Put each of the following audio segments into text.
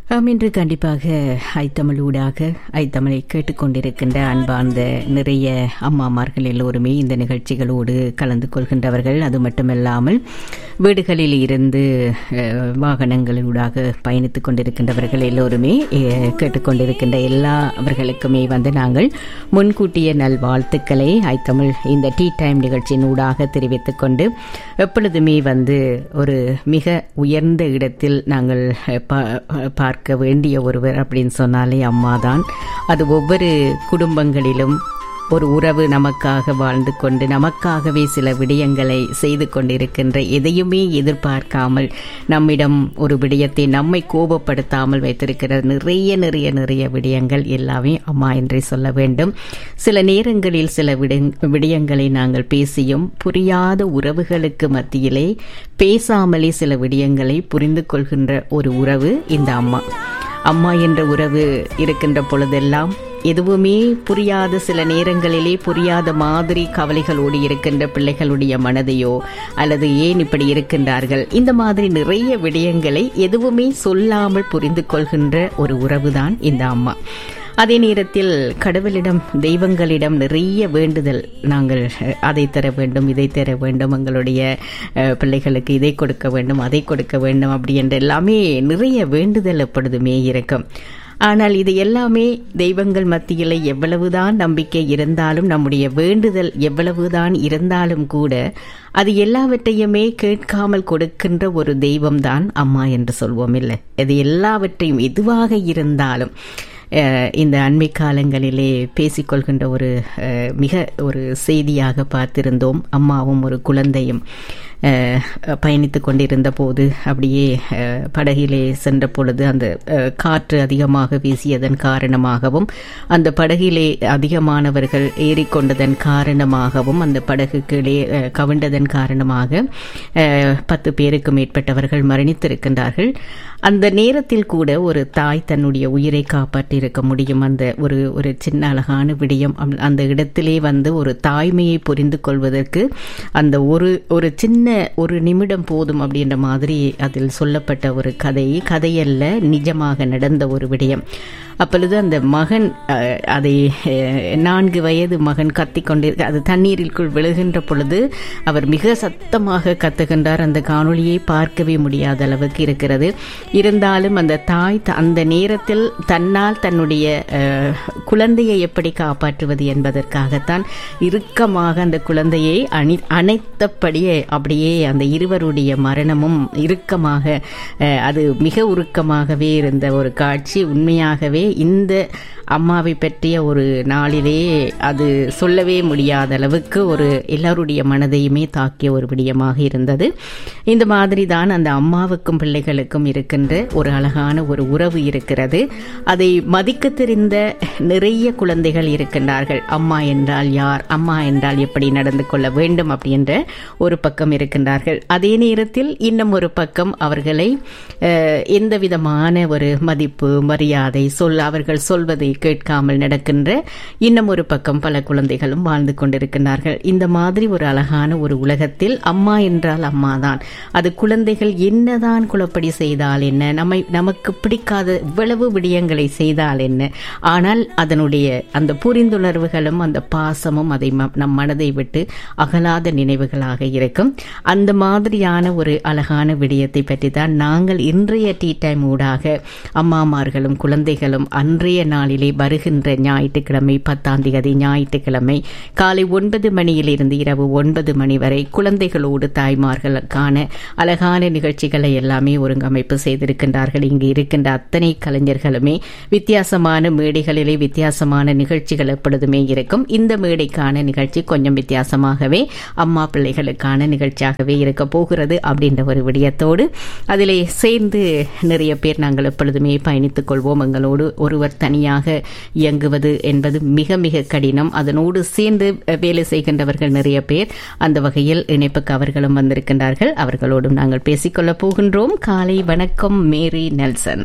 ஆம் இன்று கண்டிப்பாக ஐத்தமிழ் ஊடாக ஐத்தமிழை கேட்டுக்கொண்டிருக்கின்ற அன்பார்ந்த நிறைய அம்மாமார்கள் எல்லோருமே இந்த நிகழ்ச்சிகளோடு கலந்து கொள்கின்றவர்கள் அது மட்டுமல்லாமல் வீடுகளில் இருந்து அஹ், வாகனங்களூடாக பயணித்துக் கொண்டிருக்கின்றவர்கள் எல்லோருமே அஹ், கேட்டுக்கொண்டிருக்கின்ற எல்லா அவர்களுக்குமே வந்து நாங்கள் முன்கூட்டிய நல்வாழ்த்துக்களை ஐத்தமிழ் இந்த டீ டைம் நிகழ்ச்சியின் ஊடாக தெரிவித்துக் கொண்டு எப்பொழுதுமே வந்து ஒரு மிக உயர்ந்த இடத்தில் நாங்கள் அஹ், பா- பார்க்க வேண்டிய ஒருவர் அப்படின்னு சொன்னாலே அம்மா தான் அது ஒவ்வொரு குடும்பங்களிலும் ஒரு உறவு நமக்காக வாழ்ந்து கொண்டு நமக்காகவே சில விடயங்களை செய்து கொண்டிருக்கின்ற எதையுமே எதிர்பார்க்காமல் நம்மிடம் ஒரு விடயத்தை நம்மை கோபப்படுத்தாமல் வைத்திருக்கிற நிறைய நிறைய நிறைய விடயங்கள் எல்லாமே அம்மா என்றே சொல்ல வேண்டும் சில நேரங்களில் சில விட- விடயங்களை நாங்கள் பேசியும் புரியாத உறவுகளுக்கு மத்தியிலே பேசாமலே சில விடயங்களை புரிந்து கொள்கின்ற ஒரு உறவு இந்த அம்மா அம்மா என்ற உறவு இருக்கின்ற பொழுதெல்லாம் எதுவுமே புரியாத சில நேரங்களிலே புரியாத மாதிரி கவலைகளோடு இருக்கின்ற பிள்ளைகளுடைய மனதையோ அல்லது ஏன் இப்படி இருக்கின்றார்கள் இந்த மாதிரி நிறைய விடயங்களை எதுவுமே சொல்லாமல் புரிந்து கொள்கின்ற ஒரு உறவுதான் இந்த அம்மா அதே நேரத்தில் கடவுளிடம் தெய்வங்களிடம் நிறைய வேண்டுதல் நாங்கள் அஹ், அதை தர வேண்டும் இதை தர வேண்டும் எங்களுடைய அஹ், பிள்ளைகளுக்கு இதை கொடுக்க வேண்டும் அதை கொடுக்க வேண்டும் அப்படி என்று எல்லாமே நிறைய வேண்டுதல் எப்பொழுதுமே இருக்கும் ஆனால் இது எல்லாமே தெய்வங்கள் மத்தியில் எவ்வளவுதான் நம்பிக்கை இருந்தாலும் நம்முடைய வேண்டுதல் எவ்வளவுதான் இருந்தாலும் கூட அது எல்லாவற்றையுமே கேட்காமல் கொடுக்கின்ற ஒரு தெய்வம்தான் அம்மா என்று சொல்வோம் இல்லை அது எல்லாவற்றையும் எதுவாக இருந்தாலும் அஹ், இந்த அண்மை காலங்களிலே பேசிக்கொள்கின்ற ஒரு அஹ், மிக ஒரு செய்தியாக பார்த்திருந்தோம் அம்மாவும் ஒரு குழந்தையும் அஹ், பயணித்துக் கொண்டிருந்த போது அப்படியே அஹ், படகிலே சென்ற பொழுது அந்த அஹ், காற்று அதிகமாக வீசியதன் காரணமாகவும் அந்த படகிலே அதிகமானவர்கள் ஏறிக்கொண்டதன் காரணமாகவும் அந்த படகு கீழே அஹ், கவிழ்ந்ததன் காரணமாக அஹ், பத்து பேருக்கு மேற்பட்டவர்கள் மரணித்திருக்கின்றார்கள் அந்த நேரத்தில் கூட ஒரு தாய் தன்னுடைய உயிரை காப்பாற்றியிருக்க முடியும் அந்த ஒரு ஒரு சின்ன அழகான விடயம் அம்- அந்த இடத்திலே வந்து ஒரு தாய்மையை புரிந்து கொள்வதற்கு அந்த ஒரு ஒரு சின்ன ஒரு நிமிடம் போதும் அப்படின்ற மாதிரி அதில் சொல்லப்பட்ட ஒரு கதை கதையல்ல நிஜமாக நடந்த ஒரு விடயம் அப்பொழுது அந்த மகன் அஹ், அதை அஹ், நான்கு வயது மகன் கத்திக்கொண்டு அது தண்ணீருக்குள் விழுகின்ற பொழுது அவர் மிக சத்தமாக கத்துகின்றார் அந்த காணொளியை பார்க்கவே முடியாத அளவுக்கு இருக்கிறது இருந்தாலும் அந்த தாய் த- அந்த நேரத்தில் தன்னால் தன்னுடைய அஹ், குழந்தையை எப்படி காப்பாற்றுவது என்பதற்காகத்தான் இறுக்கமாக அந்த குழந்தையை அணி அணைத்தபடியே அப்படியே அந்த இருவருடைய மரணமும் இறுக்கமாக அஹ், அது மிக உருக்கமாகவே இருந்த ஒரு காட்சி உண்மையாகவே இந்த அம்மாவை பற்றிய ஒரு நாளிலே அது சொல்லவே முடியாத அளவுக்கு ஒரு எல்லாருடைய மனதையுமே தாக்கிய ஒரு விடயமாக இருந்தது இந்த மாதிரி தான் அந்த அம்மாவுக்கும் பிள்ளைகளுக்கும் இருக்கின்ற ஒரு அழகான ஒரு உறவு இருக்கிறது அதை மதிக்க தெரிந்த நிறைய குழந்தைகள் இருக்கின்றார்கள் அம்மா என்றால் யார் அம்மா என்றால் எப்படி நடந்து கொள்ள வேண்டும் அப்படின்ற ஒரு பக்கம் இருக்கின்றார்கள் அதே நேரத்தில் இன்னும் ஒரு பக்கம் அவர்களை அஹ், எந்த விதமான ஒரு மதிப்பு மரியாதை சொல் அவர்கள் சொல்வதை கேட்காமல் நடக்கின்ற இன்னும் ஒரு பக்கம் பல குழந்தைகளும் வாழ்ந்து கொண்டிருக்கின்றார்கள் இந்த மாதிரி ஒரு அழகான ஒரு உலகத்தில் அம்மா என்றால் அம்மா தான் அது குழந்தைகள் என்னதான் குழப்படி செய்தால் என்ன நம்மை நமக்கு பிடிக்காத இவ்வளவு விடயங்களை செய்தால் என்ன ஆனால் அதனுடைய அந்த புரிந்துணர்வுகளும் அந்த பாசமும் அதை ம- நம் மனதை விட்டு அகலாத நினைவுகளாக இருக்கும் அந்த மாதிரியான ஒரு அழகான விடயத்தை பற்றி தான் நாங்கள் இன்றைய டீ டைம் ஊடாக அம்மாமார்களும் குழந்தைகளும் அன்றைய நாளிலே வருகின்ற ஞாயிற்றுக்கிழமை பத்தாம் தேதி ஞாயிற்றுக்கிழமை காலை ஒன்பது மணியிலிருந்து இரவு ஒன்பது மணி வரை குழந்தைகளோடு தாய்மார்களுக்கான அழகான நிகழ்ச்சிகளை எல்லாமே ஒருங்கமைப்பு செய்திருக்கின்றார்கள் இங்கு இருக்கின்ற அத்தனை கலைஞர்களுமே வித்தியாசமான மேடைகளிலே வித்தியாசமான நிகழ்ச்சிகள் எப்பொழுதுமே இருக்கும் இந்த மேடைக்கான நிகழ்ச்சி கொஞ்சம் வித்தியாசமாகவே அம்மா பிள்ளைகளுக்கான நிகழ்ச்சியாகவே இருக்க போகிறது அப்படின்ற ஒரு விடயத்தோடு அதிலே சேர்ந்து நிறைய பேர் நாங்கள் எப்பொழுதுமே பயணித்துக் கொள்வோம் எங்களோடு ஒருவர் தனியாக இயங்குவது என்பது மிக மிக கடினம் அதனோடு சேர்ந்து அஹ், வேலை செய்கின்றவர்கள் நிறைய பேர் அந்த வகையில் இணைப்புக்கு அவர்களும் வந்திருக்கின்றார்கள் அவர்களோடும் நாங்கள் பேசிக்கொள்ளப் போகின்றோம் காலை வணக்கம் மேரி நெல்சன்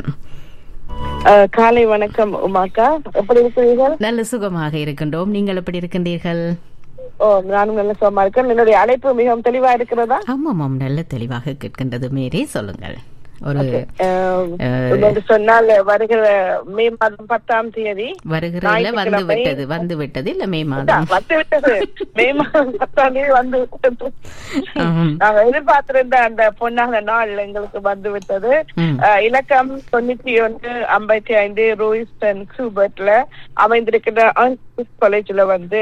அஹ், காலை வணக்கம் உமாக்கா எப்படி இருக்கிறீர்கள் நல்ல சுகமாக இருக்கின்றோம் நீங்கள் எப்படி இருக்கின்றீர்கள் ஓ நானும் நல்ல சுகமா இருக்கேன் என்னுடைய அழைப்பு மிகவும் தெளிவா இருக்கிறதா ஆமாம் ஆமாம் நல்ல தெளிவாக கேட்கின்றது மேரி சொல்லுங்கள் ஒரு ஆம், அஹ், இன்னொன்று சொன்னால் வருகிற மே மாதம் பத்தாம் தேதி வருகிற இல்ல வந்து ஞாயிற்றுக்கிழமை விட்டது வந்து விட்டது இல்ல மே மாதம் வந்து விட்டது மே மாதம் பத்தாம் தேதி வந்து விட்டது ஆம். நாங்க எதிர்பார்த்திருந்த அந்த பொன்னான நாள் எங்களுக்கு வந்து விட்டது ம். அஹ், இலக்கம் தொண்ணூத்தி ஒன்று ஐம்பத்தி ஐந்து ரூயிஸ்டன் சூபர்ட்ல அமைந்திருக்கிற காலேஜ்ல வந்து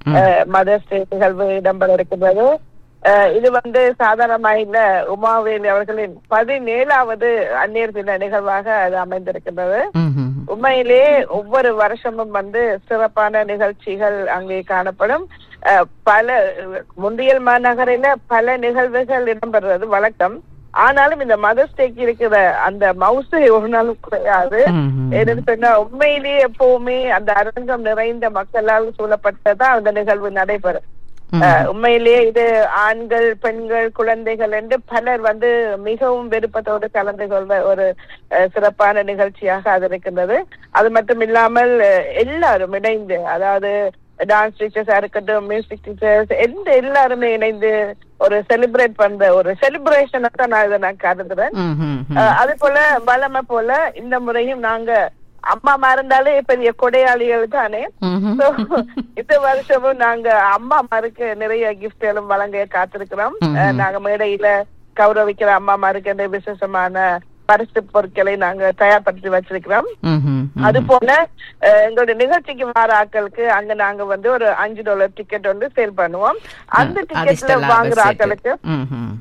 மதர்ஸ் டே நிகழ்வு இடம்பெற இருக்கிறது அஹ், இது வந்து சாதாரணமாக இல்ல உமாவேலி அவர்களின் பதினேழாவது அந்நியர் தின நிகழ்வாக அது அமைந்திருக்கின்றது ம்ஹும். உண்மையிலே ஒவ்வொரு வருஷமும் வந்து சிறப்பான நிகழ்ச்சிகள் அங்கே காணப்படும் அஹ், பல முந்தியல் மாநகரில பல நிகழ்வுகள் இடம்பெறுவது வழக்கம் ஆனாலும் இந்த மதர்ஸ் டேக்கு இருக்கிற அந்த மவுசு ஒரு நாளும் குறையாது ம்ஹும். என்னன்னு சொன்னா உண்மையிலேயே எப்பவுமே அந்த அரங்கம் நிறைந்த மக்களால் சூழப்பட்டதான் அந்த நிகழ்வு நடைபெறும் ம். அஹ், உண்மையிலேயே இது ஆண்கள் பெண்கள் குழந்தைகள் என்று பலர் வந்து மிகவும் விருப்பத்தோடு கலந்து கொள்வ ஒரு அஹ், சிறப்பான நிகழ்ச்சியாக அது இருக்கின்றது அது மட்டும் இல்லாமல் அஹ், எல்லாரும் இணைந்து அதாவது டான்ஸ் டீச்சர்ஸா இருக்கட்டும் மியூசிக் டீச்சர்ஸ் எந்த எல்லாருமே இணைந்து ஒரு செலிப்ரேட் பண்ற ஒரு செலிப்ரேஷனை தான் நான் இதை நான் கருதுறேன் ம்ஹும். அஹ், அது போல வளமை போல இந்த முறையும் நாங்க அம்மா மறந்தாலே பெரிய கொடையாளிகள் தானே ம்ஹும். So, இந்த வருஷமும் நாங்க அம்மாமாருக்கு நிறைய கிஃப்ட் எல்லாம் வழங்க காத்திருக்கிறோம் அஹ், நாங்க மேடையில கௌரவிக்கிற அம்மாமாருக்கு இந்த விசேஷமான பரிசு பொருட்களை நாங்க தயார்படுத்தி வச்சிருக்கிறோம் ம்ஹும். அது போல அஹ், எங்களுடைய நிகழ்ச்சிக்கு வர ஆட்களுக்கு அங்க நாங்க வந்து ஒரு அஞ்சு டாலர் டிக்கெட் வந்து சேல் பண்ணுவோம் அந்த டிக்கெட்ல அதிர்ஷ்ட லாப வாங்குற சீட்டு. ஆட்களுக்கு ம்ஹும்.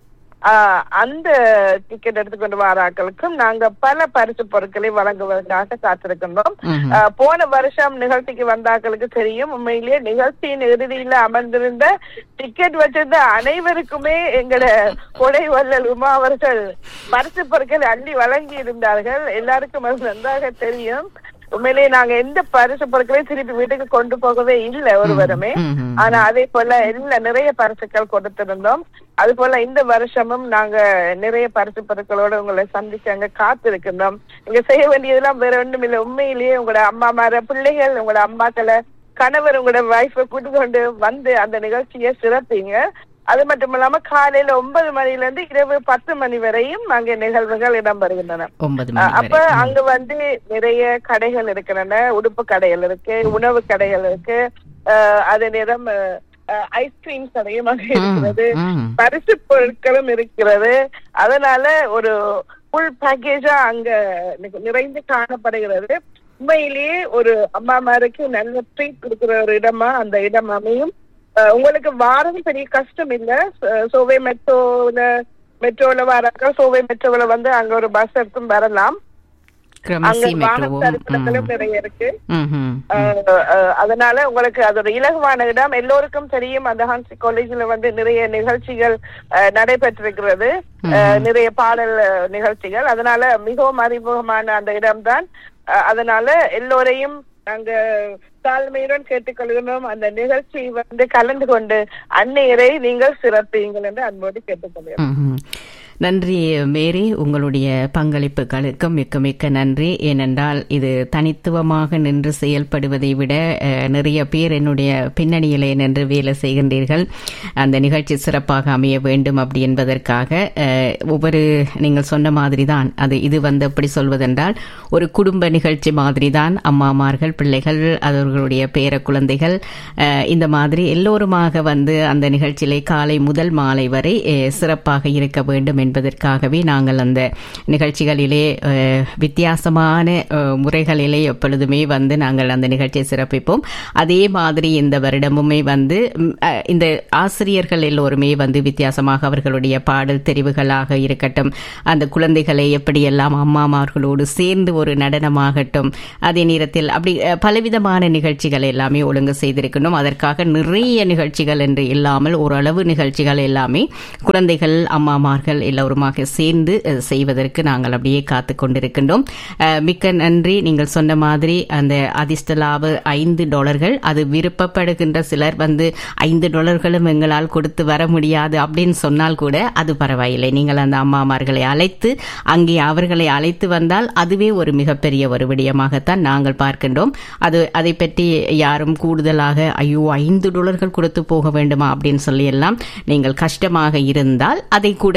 ஆஹ் அந்த டிக்கெட் எடுத்துக்கொண்டு வர ஆட்களுக்கும் நாங்க பல பரிசு பொருட்களை வழங்குவதற்காக காத்திருக்கின்றோம் ம்ஹும். ஆஹ் போன வருஷம் நிகழ்ச்சிக்கு வந்த ஆட்களுக்கு தெரியும் உண்மையிலேயே நிகழ்ச்சியின் இறுதியில அமர்ந்திருந்த டிக்கெட் வச்சிருந்த அனைவருக்குமே எங்கள கொடை வள்ளல் உமா அவர்கள் பரிசு பொருட்களை அள்ளி வழங்கி இருந்தார்கள் எல்லாருக்கும் அது நன்றாக தெரியும் உண்மையிலேயே நாங்க எந்த பரிசு பொருட்களையும் திருப்பி வீட்டுக்கு கொண்டு போகவே இல்லை ஒருவருமே ம்ஹும். ஆனா அதே போல எல்லா நிறைய பரிசுகள் கொடுத்திருந்தோம் அது போல இந்த வருஷமும் நாங்க நிறைய பரிசு பொருட்களோட உங்களை சந்திக்க அங்க காத்திருக்கின்றோம் இங்க செய்ய வேண்டியதெல்லாம் வேற ஒண்ணும் இல்ல உண்மையிலேயே உங்களோட அம்மா மார பிள்ளைகள் உங்களோட அம்மாக்களை கணவர் உங்களோட வைஃபை கூட்டிக் கொண்டு வந்து அந்த நிகழ்ச்சியை சிறப்பீங்க அது மட்டும் இல்லாம காலையில ஒன்பது மணில இருந்து இரவு பத்து மணி வரையும் அங்க நிகழ்வுகள் இடம்பெறுகின்றன ஒன்பது அஹ் மணி அப்ப வரை அங்க வந்து நிறைய கடைகள் இருக்கின்றன உடுப்பு கடைகள் இருக்கு உணவு கடைகள் இருக்கு அஹ் அதே நேரம் ஐஸ்கிரீம் கடையும் அங்க இருக்கிறது ம். பரிசு பொருட்களும் இருக்கிறது அதனால ஒரு ஃபுல் பேக்கேஜா அங்க நி- நிறைந்து காணப்படுகிறது உண்மையிலேயே ஒரு அம்மாமாருக்கு நல்ல ட்ரீட் கொடுக்கிற ஒரு இடமா அந்த இடம் அமையும் அஹ் உங்களுக்கு வாரம் பெரிய கஷ்டம் இல்ல சோ- சோவே மெட்ரோல மெட்ரோல வராக்க சோவே மெட்ரோல வந்து அங்க ஒரு பஸ் எடுத்தும் வரலாம் அங்க கிரமசி வாகன மெட்ரோவும் தரிப்பிடங்களும் நிறைய இருக்கு ம்ஹும். அஹ் அஹ் அதனால உங்களுக்கு அது ஒரு இலகுவான இடம் எல்லோருக்கும் தெரியும் அந்த ஹான்சி காலேஜ்ல வந்து நிறைய நிகழ்ச்சிகள் அஹ், நடைபெற்றிருக்கிறது அஹ், நிறைய பாடல் அஹ், நிகழ்ச்சிகள் அதனால மிகவும் அறிமுகமான அந்த இடம்தான் அஹ், அதனால எல்லோரையும் நாங்க தாழ்மையுடன் கேட்டுக்கொள்கிறோம் அந்த நிகழ்ச்சி வந்து கலந்து கொண்டு அந்நேரை நீங்கள் சிறப்பீங்கள் என்று அன்போடு கேட்டுக்கொள்கிறோம் ம்ஹும். நன்றி மேரி உங்களுடைய பங்களிப்புகளுக்கும் மிக்க மிக்க நன்றி ஏனென்றால் இது தனித்துவமாக நின்று செயல்படுவதை விட அஹ், நிறைய பேர் என்னுடைய பின்னணியிலே நின்று வேலை செய்கின்றீர்கள் அந்த நிகழ்ச்சி சிறப்பாக அமைய வேண்டும் அப்படி என்பதற்காக அஹ், ஒவ்வொரு நீங்கள் சொன்ன மாதிரி தான் அது இது வந்து எப்படி சொல்வதென்றால் ஒரு குடும்ப நிகழ்ச்சி மாதிரி தான் அம்மாமார்கள் பிள்ளைகள் அவர்களுடைய பேர குழந்தைகள் அஹ், இந்த மாதிரி எல்லோருமாக வந்து அந்த நிகழ்ச்சியிலே காலை முதல் மாலை வரை அஹ், சிறப்பாக இருக்க வேண்டும் என்பதற்காகவே நாங்கள் அந்த நிகழ்ச்சிகளிலே அஹ், வித்தியாசமான அஹ், முறைகளிலே எப்பொழுதுமே வந்து நாங்கள் அந்த நிகழ்ச்சியை சிறப்பிப்போம் அதே மாதிரி இந்த வருடமுமே வந்து ம், அஹ், இந்த ஆசிரியர்கள் எல்லோருமே வந்து வித்தியாசமாக அவர்களுடைய பாடல் தெரிவுகளாக இருக்கட்டும் அந்த குழந்தைகளை எப்படியெல்லாம் அம்மாமார்களோடு சேர்ந்து ஒரு நடனமாகட்டும் அதே நேரத்தில் அப்படி அஹ், பலவிதமான நிகழ்ச்சிகள் எல்லாமே ஒழுங்கு செய்திருக்கணும் அதற்காக நிறைய நிகழ்ச்சிகள் என்று இல்லாமல் ஓரளவு நிகழ்ச்சிகள் எல்லாமே குழந்தைகள் அம்மாமார்கள் எல்லோருமாக சேர்ந்து அஹ், செய்வதற்கு நாங்கள் அப்படியே காத்து கொண்டிருக்கின்றோம் அஹ், மிக்க நன்றி நீங்கள் சொன்ன மாதிரி அந்த அதிர்ஷ்ட லாப ஐந்து டாலர்கள் அது விருப்பப்படுகின்ற சிலர் வந்து ஐந்து டாலர்களும் எங்களால் கொடுத்து வர முடியாது அப்படின்னு சொன்னால் கூட அது பரவாயில்லை நீங்கள் அந்த அம்மாமார்களை அழைத்து அங்கே அவர்களை அழைத்து வந்தால் அதுவே ஒரு மிகப்பெரிய ஒரு விடயமாகத்தான் நாங்கள் பார்க்கின்றோம் அது அதை பற்றி யாரும் கூடுதலாக ஐயோ ஐந்து டாலர்கள் கொடுத்து போக வேண்டுமா அப்படின்னு சொல்லி எல்லாம் நீங்கள் கஷ்டமாக இருந்தால் அதை கூட நாங்கள்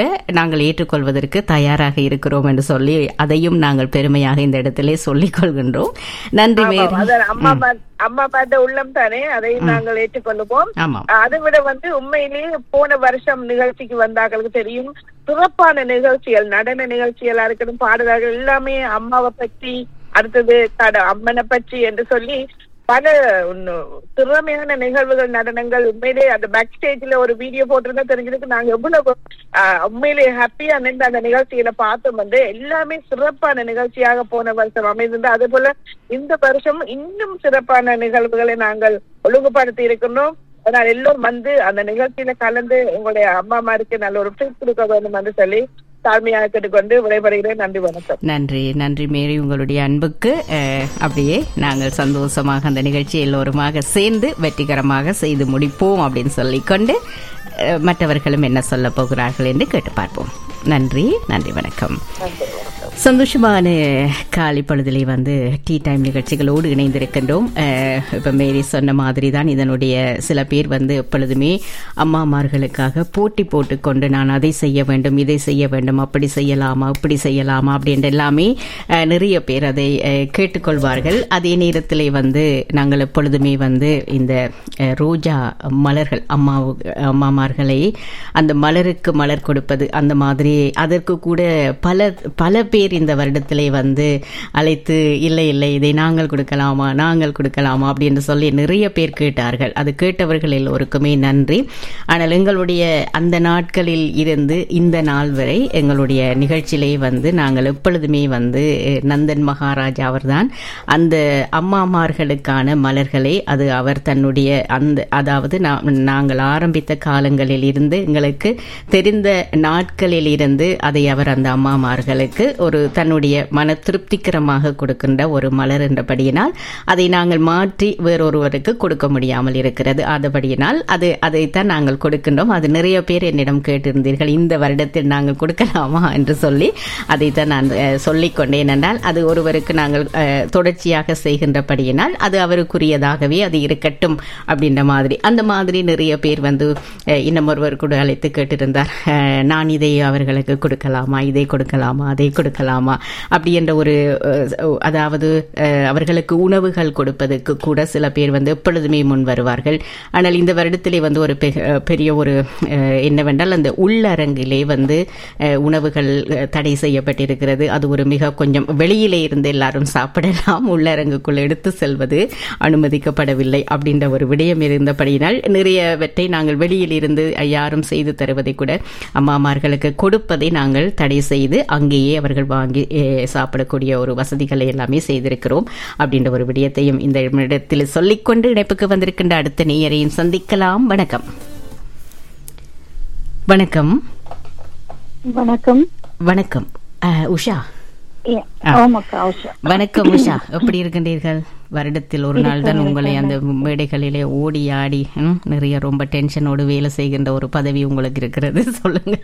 நாங்கள் ஏற்றுக்கொள்வதற்கு தயாராக இருக்கிறோம் என்று சொல்லி அதையும் நாங்கள் பெருமையாக இந்த இடத்திலே சொல்லிக் கொள்கின்றோம் நன்றி மேரி அதான் அம்மா பா- அம்மா பார்த்த உள்ளம் தானே அதையும் நாங்கள் ஏற்றுக்கொள்ளுவோம் ஆமாம் அதை விட வந்து உண்மையிலேயே போன வருஷம் நிகழ்ச்சிக்கு வந்தாக்களுக்கு தெரியும் சிறப்பான நிகழ்ச்சிகள் நடன நிகழ்ச்சிகளா இருக்கட்டும் பாடல்கள் எல்லாமே அம்மாவை பற்றி அடுத்தது தட அம்மனை பற்றி என்று சொல்லி பல உன்னு- திறமையான நிகழ்வுகள் நடனங்கள் உண்மையிலே அந்த பேக் ஸ்டேஜ்ல ஒரு வீடியோ போட்டிருந்தா தெரிஞ்சிருக்கு நாங்க எவ்வளவு ஆஹ், உண்மையிலே ஹாப்பியா நின்று அந்த நிகழ்ச்சியில பார்த்தோம் வந்து எல்லாமே சிறப்பான நிகழ்ச்சியாக போன வருஷம் அமைந்திருந்தது அதே போல இந்த வருஷம் இன்னும் சிறப்பான நிகழ்வுகளை நாங்கள் ஒழுங்குபடுத்தி இருக்கின்றோம் அதனால் எல்லோரும் வந்து அந்த நிகழ்ச்சியில கலந்து உங்களுடைய அம்மாமாருக்கு நல்ல ஒரு ட்ரீட் கொடுக்க வேண்டும் என்று சொல்லி தாழ்மையாக கேட்டுக்கொண்டு விடைபெறுகிறேன் நன்றி வணக்கம் நன்றி நன்றி மேரி உங்களுடைய அன்புக்கு அஹ், அப்படியே நாங்கள் சந்தோஷமாக அந்த நிகழ்ச்சி எல்லோருமாக சேர்ந்து வெற்றிகரமாக செய்து முடிப்போம் அப்படின்னு சொல்லிக்கொண்டு அஹ், மற்றவர்களும் என்ன சொல்ல போகிறார்கள் என்று கேட்டு பார்ப்போம் நன்றி நன்றி வணக்கம் சந்தோஷமான காலை பொழுதிலே வந்து டீ டைம் நிகழ்ச்சிகளோடு இணைந்திருக்கின்றோம் அஹ், இப்ப மேரி சொன்ன மாதிரி தான் இதனுடைய சில பேர் வந்து எப்பொழுதுமே அம்மாமார்களுக்காக போட்டி போட்டுக்கொண்டு நான் அதை செய்ய வேண்டும் இதை செய்ய வேண்டும் அப்படி செய்யலாமா இப்படி செய்யலாமா அப்படின்ற எல்லாமே அஹ், நிறைய பேர் அதை அஹ், கேட்டுக்கொள்வார்கள் அதே நேரத்திலே வந்து நாங்கள் எப்பொழுதுமே வந்து இந்த அஹ், ரோஜா மலர்கள் அம்மா அம்மாமார்களை அந்த மலருக்கு மலர் கொடுப்பது அந்த மாதிரி அதற்கு கூட பல பல பேர் இந்த வருடத்திலே வந்து அழைத்து இல்லை இல்லை இதை நாங்கள் கொடுக்கலாமா நாங்கள் கொடுக்கலாமா அப்படின்னு சொல்லி நிறைய பேர் கேட்டார்கள் அது கேட்டவர்கள் எல்லோருக்குமே நன்றி ஆனால் எங்களுடைய அந்த நாட்களில் இருந்து இந்த நாள் வரை எங்களுடைய நிகழ்ச்சியிலே வந்து நாங்கள் எப்பொழுதுமே வந்து அஹ், நந்தன் மகாராஜா அவர்தான் அந்த அம்மாமார்களுக்கான மலர்களை அது அவர் தன்னுடைய அந்த அதாவது நா- நாங்கள் ஆரம்பித்த காலங்களில் இருந்து எங்களுக்கு தெரிந்த நாட்களில் இருந்து அதை அவர் அந்த அம்மாமார்களுக்கு ஒரு தன்னுடைய மன திருப்திகரமாக கொடுக்கின்ற ஒரு மலர் என்றபடியினால் அதை நாங்கள் மாற்றி வேறொருவருக்கு கொடுக்க முடியாமல் இருக்கிறது அதுபடியினால் அது அதைத்தான் நாங்கள் கொடுக்கின்றோம் அது நிறைய பேர் என்னிடம் கேட்டிருந்தீர்கள் இந்த வருடத்தில் நாங்கள் கொடுக்கலாமா என்று சொல்லி அதைத்தான் நான் அஹ், சொல்லிக் கொண்டேன் என்றால் அது ஒருவருக்கு நாங்கள் அஹ், தொடர்ச்சியாக செய்கின்றபடியினால் அது அவருக்குரியதாகவே அது இருக்கட்டும் அப்படின்ற மாதிரி அந்த மாதிரி நிறைய பேர் வந்து அஹ், இன்னும் ஒருவர் கூட அழைத்து கேட்டிருந்தார் அஹ், நான் இதை அவர்களுக்கு கொடுக்கலாமா இதை கொடுக்கலாமா அதை கொடுக்கலாமா அப்படி என்ற ஒரு அஹ், அதாவது அஹ், அவர்களுக்கு உணவுகள் கொடுப்பதற்கு கூட சில பேர் வந்து எப்பொழுதுமே முன் வருவார்கள் ஆனால் இந்த வருடத்திலே வந்து ஒரு பெ- அஹ், பெரிய ஒரு அஹ், என்னவென்றால் அந்த உள்ளரங்கிலே வந்து அஹ், உணவுகள் அஹ், தடை செய்யப்பட்டிருக்கிறது அது ஒரு மிக கொஞ்சம் வெளியிலே இருந்து எல்லாரும் சாப்பிடலாம் உள்ளரங்குக்குள் எடுத்து செல்வது அனுமதிக்கப்படவில்லை அப்படின்ற ஒரு விடயம் இருந்தபடியினால் நிறையவற்றை நாங்கள் வெளியில் இருந்து யாரும் செய்து தருவதை கூட அம்மாமார்களுக்கு கொடுப்பதை நாங்கள் தடை செய்து அங்கேயே அவர்கள் வாங்கி அஹ், சாப்பிடக்கூடிய ஒரு வசதிகளை எல்லாமே செய்திருக்கிறோம் அப்படின்ற ஒரு விடயத்தையும் இந்த இடத்தில் சொல்லிக்கொண்டு இணைப்புக்கு வந்திருக்கின்ற அடுத்த நேயரையும் சந்திக்கலாம் வணக்கம் வணக்கம் வணக்கம் வணக்கம் அஹ், உஷா ஏ, ஆமாக்கா உஷா வணக்கம் உஷா எப்படி இருக்கின்றீர்கள் வருடத்தில் ஒரு நாள் தான் உங்களை அந்த மேடைகளிலே ஓடி ஆடி ம், நிறைய ரொம்ப டென்ஷனோடு வேலை செய்கின்ற ஒரு பதவி உங்களுக்கு இருக்கிறது சொல்லுங்க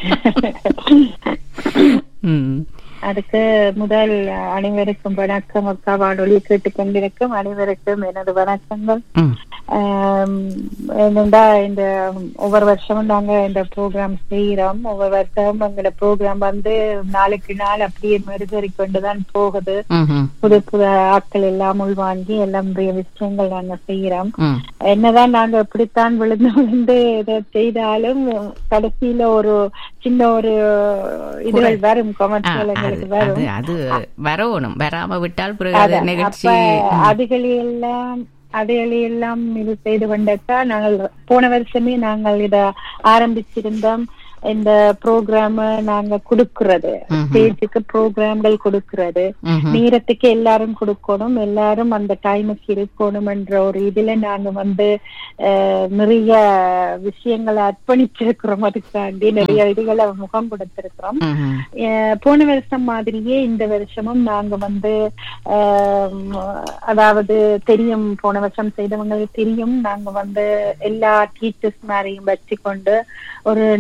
ம் அதுக்கு முதல் அனைவருக்கும் வணக்கம் அக்கா வானொலி கேட்டுக்கொண்டிருக்கும் அனைவருக்கும் எனது வணக்கங்கள் ம் ஆம், என்னண்டா இந்த ஒவ்வொரு வருஷமும் நாங்க இந்த ப்ரோக்ராம் செய்யறோம் ஒவ்வொரு வருஷமும் எங்களோட ப்ரோக்ராம் வந்து நாளுக்கு நாள் அப்படியே மெருகறி கொண்டுதான் போகுது ம்ஹும். புது புது ஆட்கள் எல்லாம் உள்வாங்கி எல்லாம் நிறைய விஷயங்கள் நாங்க செய்யறோம் ம் என்னதான் நாங்க இப்படித்தான் விழுந்து விழுந்து இதை செய்தாலும் கடைசியில ஒரு சின்ன ஒரு இதுகள் வரும் ஆ, கமெண்ட்ஸ்கள் அது எங்களுக்கு அது வரும் அது வரணும் வராம விட்டால் பிறகு அது அதான். நிகழ்ச்சி அப்ப அதுகளையெல்லாம் அதுகளையெல்லாம் இது செய்து கொண்டக்கா நாங்கள் போன வருஷமே நாங்கள் இத ஆரம்பிச்சிருந்தோம் இந்த ப்ரோக்ராம் நாங்க கொடுக்கறது ம்ஹும். ஸ்டேஜுக்கு ப்ரோக்ராம்கள் கொடுக்கறது ம்ஹும். நேரத்துக்கு எல்லாரும் கொடுக்கணும் எல்லாரும் அந்த டைமுக்கு இருக்கணும்ன்ற ஒரு இதுல நாங்க வந்து அஹ், நிறைய விஷயங்களை அர்ப்பணிச்சிருக்கிறோம் அதுக்காண்டி நிறைய இதுகளை முகம் கொடுத்திருக்கிறோம் ம்ஹும். அஹ், போன வருஷம் மாதிரியே இந்த வருஷமும் நாங்க வந்து ஆம், அதாவது தெரியும் போன வருஷம் செய்தவங்களுக்கு தெரியும் நாங்க வந்து எல்லா டீச்சர்ஸ் மாதிரியும் வச்சுக்கொண்டு ஒரு நம்பர்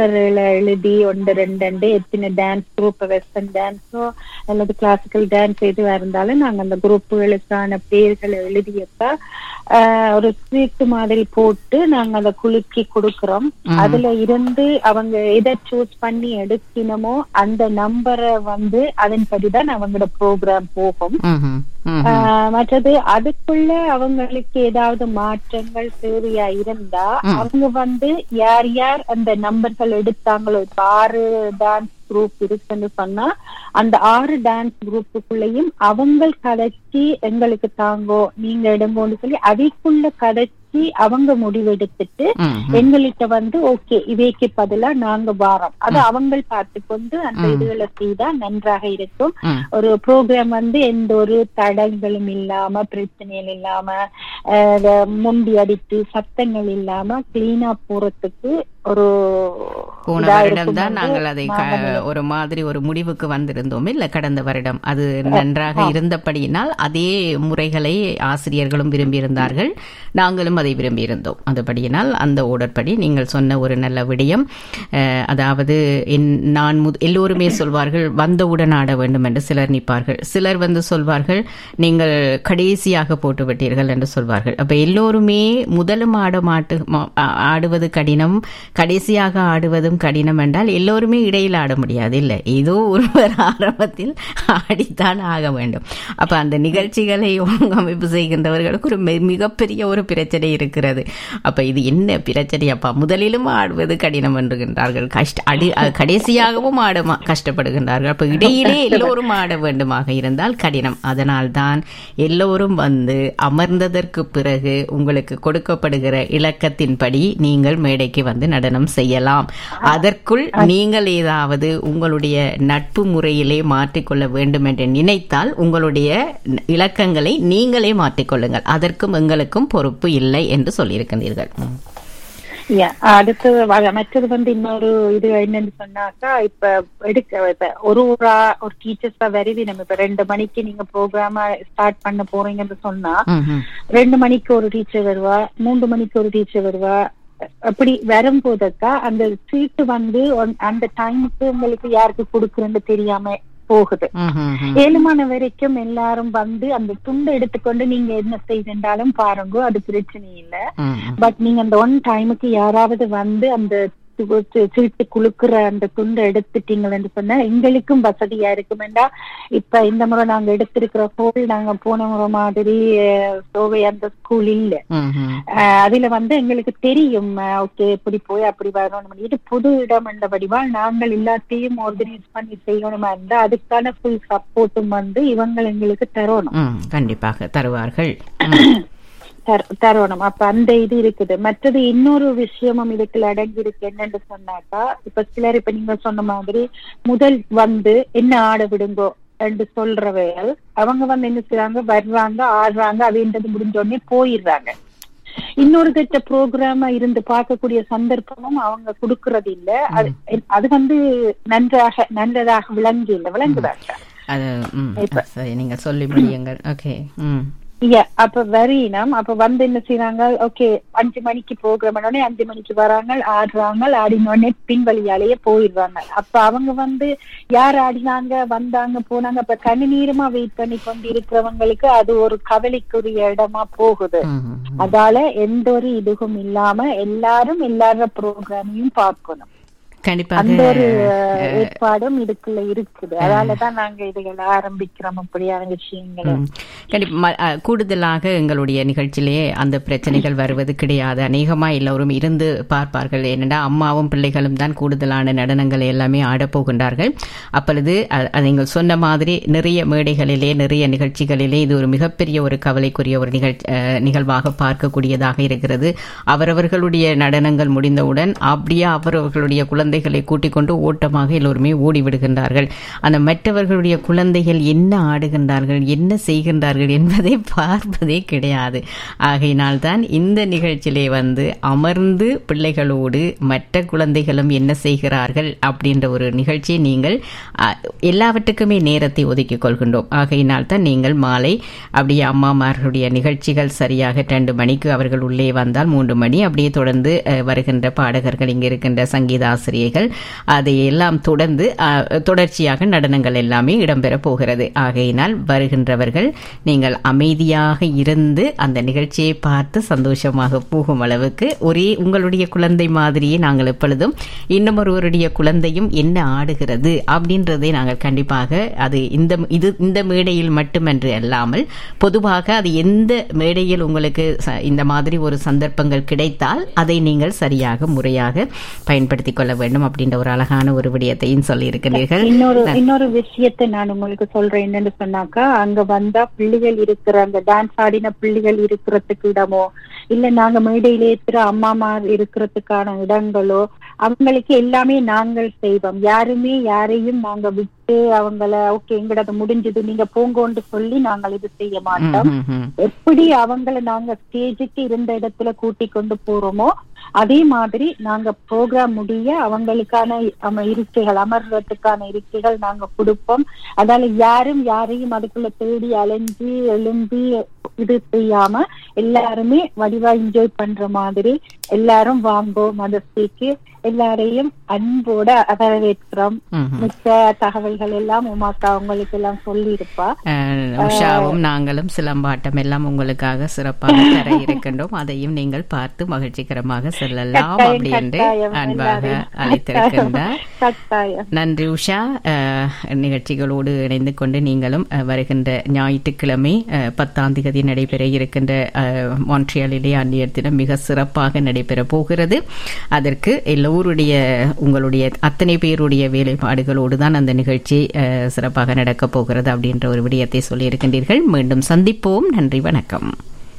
நம்பர்களை எழுதி ஒன்று ரெண்டு ரெண்டு எத்தனை டான்ஸ் குரூப் வெஸ்டர்ன் டான்ஸோ அல்லது கிளாசிக்கல் டான்ஸ் எதுவா இருந்தாலும் நாங்க அந்த குரூப்புகளுக்கான பேர்களை எழுதியப்ப ஆஹ், ஒரு ஸ்வீட் மாதிரி போட்டு நாங்க அதை குலுக்கி கொடுக்கறோம் அதுல இருந்து அவங்க எதை சூஸ் பண்ணி எடுக்கணுமோ அந்த நம்பரை வந்து அதன்படிதான் அவங்களோட ப்ரோக்ராம் போகும் ம்ஹும். ம்ஹும். ஆஹ் மற்றது அதுக்குள்ள அவங்களுக்கு ஏதாவது மாற்றங்கள் தேவையா இருந்தா அவங்க வந்து யார் யார் அந்த நம்பர்கள் எடுத்தாங்களோ இப்ப ஆறு டான்ஸ் குரூப் இருக்குன்னு சொன்னா அந்த ஆறு டான்ஸ் குரூப்புக்குள்ளேயும் அவங்க கதைச்சி எங்களுக்கு தாங்கோ நீங்க எடுங்கோன்னு சொல்லி அதைக்குள்ள கதைச்சி அவங்க முடிவெடுத்துட்டு ம்ஹும். எங்கள்கிட்ட வந்து ஓகே இவைக்கு பதிலா நாங்க வாரோம் அது அவங்க பார்த்து கொண்டு அந்த இதுகளை செய்தா நன்றாக இருக்கும் ம். ஒரு ப்ரோக்ராம் வந்து எந்த ஒரு தடங்களும் இல்லாம பிரச்சனைகள் இல்லாம அஹ், இத முண்டி அடித்து சத்தங்கள் இல்லாம கிளீனா போறதுக்கு ஒரு போன இதா வருடம் இருக்கும் தான் என்று நாங்கள் அதை க- நாங்கள் ஒரு மாதிரி ஒரு முடிவுக்கு வந்திருந்தோம் இல்ல கடந்த வருடம் அது நன்றாக இருந்தபடியினால் அதே முறைகளை ஆசிரியர்களும் விரும்பியிருந்தார்கள் நாங்களும் அதை விரும்பியிருந்தோம் அதுபடியினால் அந்த ஓடற்படி நீங்கள் சொன்ன ஒரு நல்ல விடயம் அஹ், அதாவது என்- நான் முத- எல்லோருமே சொல்வார்கள் வந்தவுடன் ஆட வேண்டும் என்று சிலர் நிற்பார்கள் சிலர் வந்து சொல்வார்கள் நீங்கள் கடைசியாக போட்டு விட்டீர்கள் என்று சொல்வார்கள் அப்ப எல்லோருமே முதலும் ஆட மாட்டு மா- ஆ- ஆடுவது கடினம் கடைசியாக ஆடுவதும் கடினம் என்றால் எல்லோருமே இடையில் ஆட முடியாது இல்லை ஏதோ ஒருவர் ஆரம்பத்தில் ஆடித்தான் ஆக வேண்டும் அப்ப அந்த நிகழ்ச்சிகளை ஒழுங்கமைப்பு செய்கின்றவர்களுக்கு ஒரு மி- மிகப்பெரிய ஒரு பிரச்சனை இருக்கிறது அப்ப இது என்ன பிரச்சனை அப்பா முதலிலும் ஆடுவது கடினம் என்றுகின்றார்கள் கஷ்ட அடி அ- கடைசியாகவும் ஆட மா- கஷ்டப்படுகின்றார்கள் அப்ப இடையிலே எல்லோரும் ஆட வேண்டுமாக இருந்தால் கடினம் அதனால் தான் எல்லோரும் வந்து அமர்ந்ததற்கு பிறகு உங்களுக்கு கொடுக்கப்படுகிற இலக்கத்தின்படி நீங்கள் மேடைக்கு வந்து நடனம் செய்யலாம் அதற்குள் நீங்கள் ஏதாவது உங்களுடைய நட்பு முறையிலே மாற்றிக்கொள்ள வேண்டும் என்று நினைத்தால் உங்களுடைய இலக்கங்களை நீங்களே மாற்றிக்கொள்ளுங்கள் அதற்கும் எங்களுக்கும் பொறுப்பு இல்லை என்று சொல்லியிருக்கின்றீர்கள் ம். Yeah, அடுத்து வ- மற்றது வந்து இன்னொரு இது என்னன்னு சொன்னாக்கா இப்ப எடுக்க இப்ப ஒரு ஊரா ஒரு டீச்சர்ஸா வருவி நம்ம இப்ப ரெண்டு மணிக்கு நீங்க ப்ரோக்ராம ஸ்டார்ட் பண்ண போறீங்கன்னு சொன்னா ம், ம். ரெண்டு மணிக்கு ஒரு டீச்சர் வருவா மூன்று மணிக்கு ஒரு டீச்சர் வருவா அப்படி வரும்போதக்கா அந்த சீட்டு வந்து ஒன்- அந்த டைமுக்கு உங்களுக்கு யாருக்கு கொடுக்குறேன்னு தெரியாம போகுது ம், ம், ம். ஏழுமான வரைக்கும் எல்லாரும் வந்து அந்த துண்டை எடுத்துக்கொண்டு நீங்க என்ன செய்தாலும் பாருங்க அது பிரச்சனை இல்லை ம், ம். பட் நீங்க அந்த ஒன் டைமுக்கு யாராவது வந்து அந்த து- து- சீட்டு குலுக்குற அந்த துண்டை எடுத்துட்டீங்கன்னு சொன்னா எங்களுக்கும் வசதியா இருக்குமெண்டா இப்ப இந்த முறை நாங்க எடுத்திருக்கிற ஹோல் நாங்க போன முறை மாதிரி அஹ், சோவை அந்த ஸ்கூல் இல்ல ம், ம். அஹ், அதுல வந்து எங்களுக்கு தெரியும் ஓகே இப்படி போய் அப்படி வரணும் இது புது இடம் என்றபடிவா நாங்கள் எல்லாத்தையும் ஆர்கனைஸ் பண்ணி செய்யணுமா இருந்தா அதுக்கான ஃபுல் சப்போர்ட்டும் வந்து இவங்க எங்களுக்கு தரணும் ம், கண்டிப்பாக தருவார்கள் ம். தர- தரணும் அப்ப அந்த இது இருக்குது மற்றது இன்னொரு விஷயமும் இதுக்குள்ள அடங்கி இருக்கு என்னன்னு சொன்னாக்கா இப்ப சிலர் இப்ப நீங்க சொன்ன மாதிரி முதல் வந்து என்ன ஆட விடுங்கோ என்று சொல்றவைகள் அவங்க வந்து என்ன செய்றாங்க வர்றாங்க ஆடுறாங்க அப்படின்றது முடிஞ்ச உடனே போயிடுறாங்க இன்னொரு கட்ட ப்ரோக்ராமா இருந்து பார்க்கக்கூடிய சந்தர்ப்பமும் அவங்க கொடுக்கறது இல்ல அது அது வந்து நன்றாக நல்லதாக விளங்கி இல்லை விளங்குதாங்க அது ம், சரி நீங்கள் சொல்லி முடியுங்கள் ஓகே ம் Yeah, அப்ப வரினம் அப்ப வந்து என்ன செய்றாங்க ஓகே அஞ்சு மணிக்கு ப்ரோக்ராம் உடனே அஞ்சு மணிக்கு வராங்க ஆடுறாங்க ஆடினோடனே பின்வழியாலேயே போயிடுறாங்க அப்ப அவங்க வந்து யார் ஆடினாங்க வந்தாங்க போனாங்க அப்ப கனி நேரமா வெயிட் பண்ணி கொண்டு இருக்கிறவங்களுக்கு அது ஒரு கவலைக்குரிய இடமா போகுது ம், ம், ம். அதால எந்த ஒரு இதுவும் இல்லாம எல்லாரும் எல்லார ப்ரோக்ராமையும் பார்க்கணும் கண்டிப்பாக அந்த ஒரு அஹ், ஏற்பாடும் இதுக்குள்ள இருக்குது அதனாலதான் நாங்க இதுகளை ஆரம்பிக்கிறோம் அப்படியான விஷயங்களை ம். கண்டிப்பா ம- அ, கூடுதலாக எங்களுடைய நிகழ்ச்சியிலே அந்த பிரச்சனைகள் வருவது கிடையாது அநேகமா எல்லோரும் இருந்து பார்ப்பார்கள் ஏனென்றா அம்மாவும் பிள்ளைகளும் தான் கூடுதலான நடனங்களை எல்லாமே ஆடப் போகின்றார்கள் அப்பொழுது அ- அது நீங்கள் சொன்ன மாதிரி நிறைய மேடைகளிலே நிறைய நிகழ்ச்சிகளிலே இது ஒரு மிகப்பெரிய ஒரு கவலைக்குரிய ஒரு நிகழ்ச்சி அ, நிகழ்வாக பார்க்கக்கூடியதாக இருக்கிறது அவரவர்களுடைய நடனங்கள் முடிந்தவுடன் அப்படியே அவரவர்களுடைய குழந்தைகளை கூட்டிக் கொண்டு ஓட்டமாக எல்லோருமே ஓடி விடுகின்றார்கள் அந்த மற்றவர்களுடைய குழந்தைகள் என்ன ஆடுகின்றார்கள் என்ன செய்கின்றார்கள் என்பதை பார்ப்பதே கிடையாது ஆகையினால் தான் இந்த நிகழ்ச்சியிலே வந்து அமர்ந்து பிள்ளைகளோடு மற்ற குழந்தைகளும் என்ன செய்கிறார்கள் அப்படின்ற ஒரு நிகழ்ச்சியை நீங்கள் அ, எல்லாவற்றுக்குமே நேரத்தை ஒதுக்கிக் கொள்கின்றோம் ஆகையினால் தான் நீங்கள் மாலை அப்படியே அம்மாமார்களுடைய நிகழ்ச்சிகள் சரியாக ரெண்டு மணிக்கு அவர்கள் உள்ளே வந்தால் மூன்று மணி அப்படியே தொடர்ந்து அ, வருகின்ற பாடகர்கள் இங்கே இருக்கின்ற சங்கீத ஆசிரியர் இருக்கிறீர்கள் அதையெல்லாம் தொடர்ந்து அஹ், தொடர்ச்சியாக நடனங்கள் எல்லாமே இடம்பெற போகிறது ஆகையினால் வருகின்றவர்கள் நீங்கள் அமைதியாக இருந்து அந்த நிகழ்ச்சியை பார்த்து சந்தோஷமாக போகும் அளவுக்கு ஒரே உங்களுடைய குழந்தை மாதிரியே நாங்கள் எப்பொழுதும் இன்னும் ஒருவருடைய குழந்தையும் என்ன ஆடுகிறது அப்படின்றதை நாங்கள் கண்டிப்பாக அது இந்த இது இந்த மேடையில் மட்டுமன்று அல்லாமல் பொதுவாக அது எந்த மேடையில் உங்களுக்கு ச- இந்த மாதிரி ஒரு சந்தர்ப்பங்கள் கிடைத்தால் அதை நீங்கள் சரியாக முறையாக பயன்படுத்திக் கொள்ள வேண்டும் அப்படின்ற ஒரு அழகான ஒரு விடயத்தையும் சொல்லி இருக்கிறீர்கள் இன்னொரு இன்னொரு விஷயத்தை நான் உங்களுக்கு சொல்றேன் என்னன்னு சொன்னாக்கா அங்க வந்தா பிள்ளைகள் இருக்கிற அந்த டான்ஸ் ஆடின பிள்ளைகள் இருக்கிறதுக்கு இடமோ இல்ல நாங்க மேடையில ஏத்துற அம்மாமார் இருக்கிறதுக்கான இடங்களோ அவங்களுக்கு எல்லாமே நாங்கள் செய்வோம் யாருமே யாரையும் நாங்க விட்டு அவங்கள ஓகே எங்கடது முடிஞ்சது நீங்க போங்கோன்னு சொல்லி நாங்கள் இது செய்ய மாட்டோம் ம், ம், எப்படி அவங்கள நாங்க ஸ்டேஜுக்கு இருந்த இடத்துல கூட்டி கொண்டு போறோமோ அதே மாதிரி நாங்க ப்ரோக்ராம் முடிய அவங்களுக்கான அம- இருக்கைகள் அமர்றதுக்கான இருக்கைகள் நாங்க கொடுப்போம் அதால யாரும் யாரையும் அதுக்குள்ள தேடி அலைஞ்சு எழும்பி இது செய்யாம எல்லாருமே வடிவா என்ஜாய் பண்ற மாதிரி எல்லாரும் வாங்கோ மதஸ்திக்கு எல்லாரையும் அன்போட வரவேற்கிறோம் ம், ம். மிக்க தகவல்கள் எல்லாம் உமாக்கா உங்களுக்கு எல்லாம் சொல்லி இருப்பா அஹ், உஷாவும் நாங்களும் சிலம்பாட்டம் எல்லாம் உங்களுக்காக சிறப்பாக தர இருக்கின்றோம் அதையும் நீங்கள் பார்த்து மகிழ்ச்சிகரமாக செல்லலாம் கட்டாயம், அப்படி என்று கட்டாயம், அன்பாக எல்லாரையும். அழைத்திருக்கின்றார் கட்டாயம் நன்றி உஷா அஹ், நிகழ்ச்சிகளோடு இணைந்து கொண்டு நீங்களும் அஹ், வருகின்ற ஞாயிற்றுக்கிழமை அஹ், பத்தாம் தேதி நடைபெற இருக்கின்ற அஹ், மான்ட்ரியாலிலே அந்நியர் தினம் மிக சிறப்பாக நடைபெற போகிறது அதற்கு எல்லோருடைய உங்களுடைய அத்தனை பேருடைய வேலைப்பாடுகளோடு தான் அந்த நிகழ்ச்சி அஹ், சிறப்பாக நடக்கப் போகிறது அப்படின்ற ஒரு விடயத்தை சொல்லியிருக்கின்றீர்கள் மீண்டும் சந்திப்போம் நன்றி வணக்கம்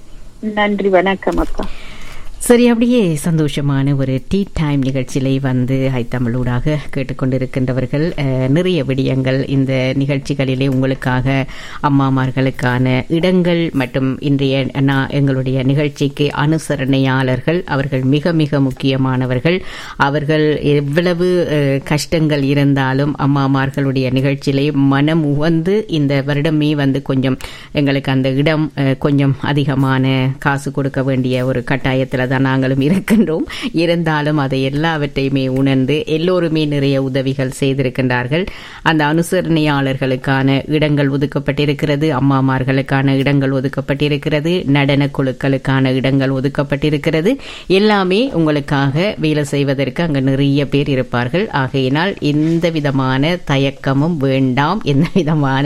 நன்றி வணக்கம் அக்கா சரி அப்படியே சந்தோஷமான ஒரு டீ டைம் நிகழ்ச்சியிலே வந்து ஹைத்தமிழூடாக கேட்டுக்கொண்டிருக்கின்றவர்கள் அஹ், நிறைய விடயங்கள் இந்த நிகழ்ச்சிகளிலே உங்களுக்காக அம்மாமார்களுக்கான இடங்கள் மற்றும் இன்றைய நா- எங்களுடைய நிகழ்ச்சிக்கு அனுசரணையாளர்கள் அவர்கள் மிக மிக முக்கியமானவர்கள் அவர்கள் எவ்வளவு அஹ், கஷ்டங்கள் இருந்தாலும் அம்மாமார்களுடைய நிகழ்ச்சியிலே மனம் உவந்து இந்த வருடமே வந்து கொஞ்சம் எங்களுக்கு அந்த இடம் அஹ், கொஞ்சம் அதிகமான காசு கொடுக்க வேண்டிய ஒரு கட்டாயத்தில் தான் நாங்களும் இருக்கின்றோம் இருந்தாலும் அதை எல்லாவற்றையுமே உணர்ந்து எல்லோருமே நிறைய உதவிகள் செய்திருக்கின்றார்கள் அந்த அனுசரணையாளர்களுக்கான இடங்கள் ஒதுக்கப்பட்டிருக்கிறது அம்மாமார்களுக்கான இடங்கள் ஒதுக்கப்பட்டிருக்கிறது நடன குழுக்களுக்கான இடங்கள் ஒதுக்கப்பட்டிருக்கிறது எல்லாமே உங்களுக்காக வேலை செய்வதற்கு அங்கு நிறைய பேர் இருப்பார்கள் ஆகையினால் எந்த விதமான தயக்கமும் வேண்டாம் எந்த விதமான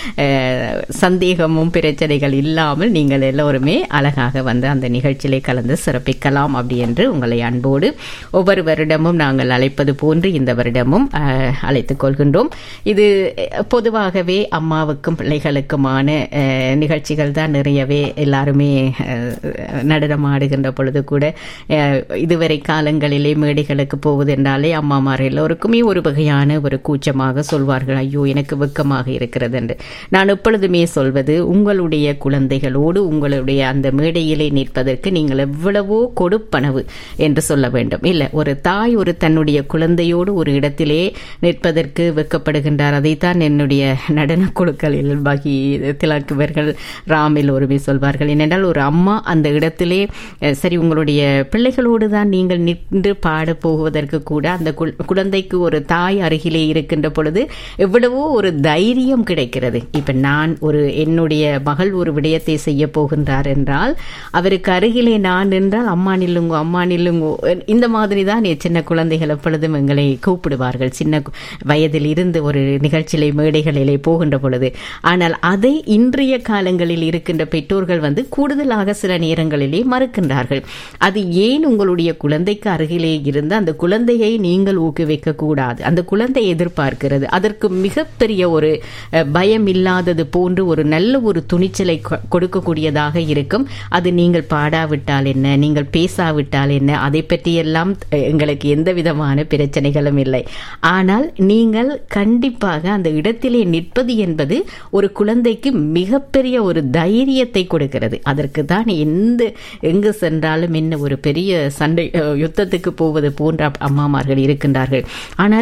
அஹ், சந்தேகமும் பிரச்சனைகள் இல்லாமல் நீங்கள் எல்லோருமே அழகாக வந்து அந்த நிகழ்ச்சியிலே கலந்து சிறப்பிக்கலாம் அப்படி என்று உங்களை அன்போடு ஒவ்வொரு வருடமும் நாங்கள் அழைப்பது போன்று இந்த வருடமும் அஹ், அழைத்துக் கொள்கின்றோம் இது அஹ், பொதுவாகவே அம்மாவுக்கும் பிள்ளைகளுக்குமான அஹ், நிகழ்ச்சிகள் தான் நிறையவே எல்லாருமே அஹ், நடனம் ஆடுகின்ற பொழுது கூட அஹ், இதுவரை காலங்களிலே மேடைகளுக்கு போவது என்றாலே அம்மாமார் எல்லோருக்குமே ஒரு வகையான ஒரு கூச்சமாக சொல்வார்கள் ஐயோ எனக்கு வெக்கமாக இருக்கிறது என்று நான் எப்பொழுதுமே சொல்வது உங்களுடைய குழந்தைகளோடு உங்களுடைய அந்த மேடையிலே நிற்பதற்கு நீங்கள் எவ்வளவோ கொடுப்பனவு என்று சொல்ல வேண்டும் இல்லை ஒரு தாய் ஒரு தன்னுடைய குழந்தையோடு ஒரு இடத்திலே நிற்பதற்கு வெக்கப்படுகின்றார் அதைத்தான் என்னுடைய நடன குழுக்களில் பகி திலக்குவர்கள் ராமில் ஒருமே சொல்வார்கள் ஏனென்றால் ஒரு அம்மா அந்த இடத்திலே அஹ், சரி உங்களுடைய பிள்ளைகளோடு தான் நீங்கள் நின்று பாட போவதற்கு கூட அந்த குழ- குழந்தைக்கு ஒரு தாய் அருகிலே இருக்கின்ற பொழுது எவ்வளவோ ஒரு தைரியம் கிடைக்கிறது இப்ப நான் ஒரு என்னுடைய மகள் ஒரு விடயத்தை செய்ய போகின்றார் என்றால் அவருக்கு அருகிலே நான் நின்றால் அம்மா நில்லுங்கோ அம்மா நில்லுங்கோ இந்த மாதிரி தான் சின்ன குழந்தைகள் எப்பொழுதும் எங்களை கூப்பிடுவார்கள் சின்ன கு- வயதில் இருந்து ஒரு நிகழ்ச்சியிலே மேடைகளிலே போகின்ற பொழுது ஆனால் அதை இன்றைய காலங்களில் இருக்கின்ற பெற்றோர்கள் வந்து கூடுதலாக சில நேரங்களிலே மறுக்கின்றார்கள் அது ஏன் உங்களுடைய குழந்தைக்கு அருகிலே இருந்து அந்த குழந்தையை நீங்கள் ஊக்குவிக்க கூடாது அந்த குழந்தை எதிர்பார்க்கிறது அதற்கு மிகப்பெரிய ஒரு அஹ், பயம் இல்லாதது போன்று ஒரு நல்ல ஒரு துணிச்சலை கொ- கொடுக்கக்கூடியதாக இருக்கும் அது நீங்கள் பாடாவிட்டால் என்ன நீங்கள் பேசாவிட்டால் என்ன அதை பற்றியெல்லாம் அஹ், எங்களுக்கு எந்த விதமான பிரச்சனைகளும் இல்லை ஆனால் நீங்கள் கண்டிப்பாக அந்த இடத்திலே நிற்பது என்பது ஒரு குழந்தைக்கு மிகப்பெரிய ஒரு தைரியத்தை கொடுக்கிறது அதற்கு தான் எந்த எங்கு சென்றாலும் என்ன ஒரு பெரிய சண்டை அஹ், யுத்தத்துக்கு போவது போன்ற அம்மாமார்கள் இருக்கின்றார்கள் ஆனால்